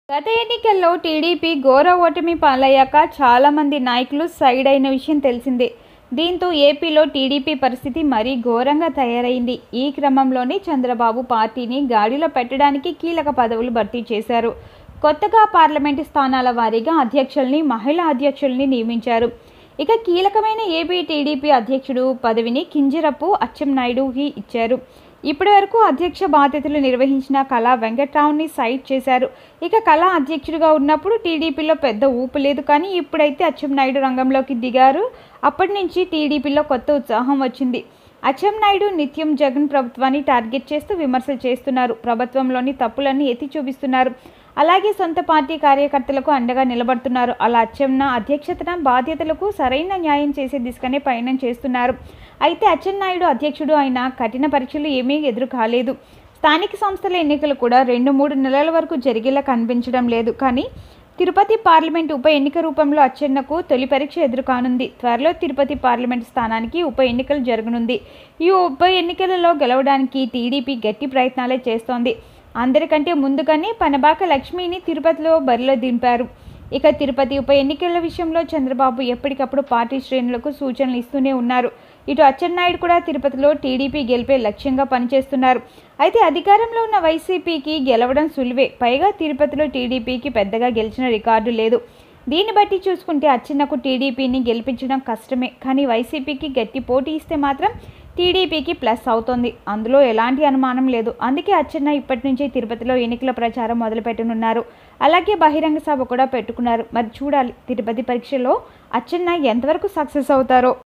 గత ఎన్నికల్లో టీడీపీ ఘోర ఓటమి పాలయ్యాక చాలామంది నాయకులు సైడ్ అయిన విషయం తెలిసిందే దీంతో ఏపీలో టీడీపీ పరిస్థితి మరీ ఘోరంగా తయారైంది ఈ క్రమంలోనే చంద్రబాబు పార్టీని గాడిలో పెట్టడానికి కీలక పదవులు భర్తీ చేశారు కొత్తగా పార్లమెంటు స్థానాల వారీగా అధ్యక్షుల్ని మహిళా అధ్యక్షుల్ని నియమించారు ఇక కీలకమైన ఏపీ టీడీపీ అధ్యక్షుడు పదవిని కింజరపు అచ్చెన్నాయుడుకి ఇచ్చారు ఇప్పటి వరకు అధ్యక్ష బాధ్యతలు నిర్వహించిన కళా వెంకట్రావుని సైట్ చేశారు ఇక కళా అధ్యక్షుడిగా ఉన్నప్పుడు టీడీపీలో పెద్ద ఊపు లేదు కానీ ఇప్పుడైతే అచ్చెన్నాయుడు రంగంలోకి దిగారు అప్పటి నుంచి టీడీపీలో కొత్త ఉత్సాహం వచ్చింది అచ్చెన్నాయుడు నిత్యం జగన్ ప్రభుత్వాన్ని టార్గెట్ చేస్తూ విమర్శలు చేస్తున్నారు ప్రభుత్వంలోని తప్పులన్నీ ఎత్తి చూపిస్తున్నారు అలాగే సొంత పార్టీ కార్యకర్తలకు అండగా నిలబడుతున్నారు అలా అచ్చెన్న అధ్యక్షతన బాధ్యతలకు సరైన న్యాయం చేసే దిశగానే పయనం చేస్తున్నారు అయితే అచ్చెన్నాయుడు అధ్యక్షుడు అయిన కఠిన పరీక్షలు ఏమీ ఎదురు కాలేదు స్థానిక సంస్థల ఎన్నికలు కూడా రెండు మూడు నెలల వరకు జరిగేలా కనిపించడం లేదు కానీ తిరుపతి పార్లమెంట్ ఉప ఎన్నిక రూపంలో అచ్చెన్నకు తొలి పరీక్ష ఎదురుకానుంది త్వరలో తిరుపతి పార్లమెంట్ స్థానానికి ఉప ఎన్నికలు జరగనుంది ఈ ఉప ఎన్నికలలో గెలవడానికి టీడీపీ గట్టి ప్రయత్నాలే చేస్తోంది అందరికంటే ముందుగానే పనబాక లక్ష్మిని తిరుపతిలో బరిలో దింపారు ఇక తిరుపతి ఉప ఎన్నికల విషయంలో చంద్రబాబు ఎప్పటికప్పుడు పార్టీ శ్రేణులకు సూచనలు ఇస్తూనే ఉన్నారు ఇటు అచ్చెన్నాయుడు కూడా తిరుపతిలో టీడీపీ గెలిపే లక్ష్యంగా పనిచేస్తున్నారు అయితే అధికారంలో ఉన్న వైసీపీకి గెలవడం సులువే పైగా తిరుపతిలో టీడీపీకి పెద్దగా గెలిచిన రికార్డు లేదు దీన్ని బట్టి చూసుకుంటే అచ్చెన్నకు టీడీపీని గెలిపించడం కష్టమే కానీ వైసీపీకి గట్టి పోటీ ఇస్తే మాత్రం టీడీపీకి ప్లస్ అవుతోంది అందులో ఎలాంటి అనుమానం లేదు అందుకే అచ్చెన్న ఇప్పటి నుంచే తిరుపతిలో ఎన్నికల ప్రచారం మొదలుపెట్టనున్నారు అలాగే బహిరంగ సభ కూడా పెట్టుకున్నారు మరి చూడాలి తిరుపతి పరీక్షలో అచ్చెన్న ఎంతవరకు సక్సెస్ అవుతారో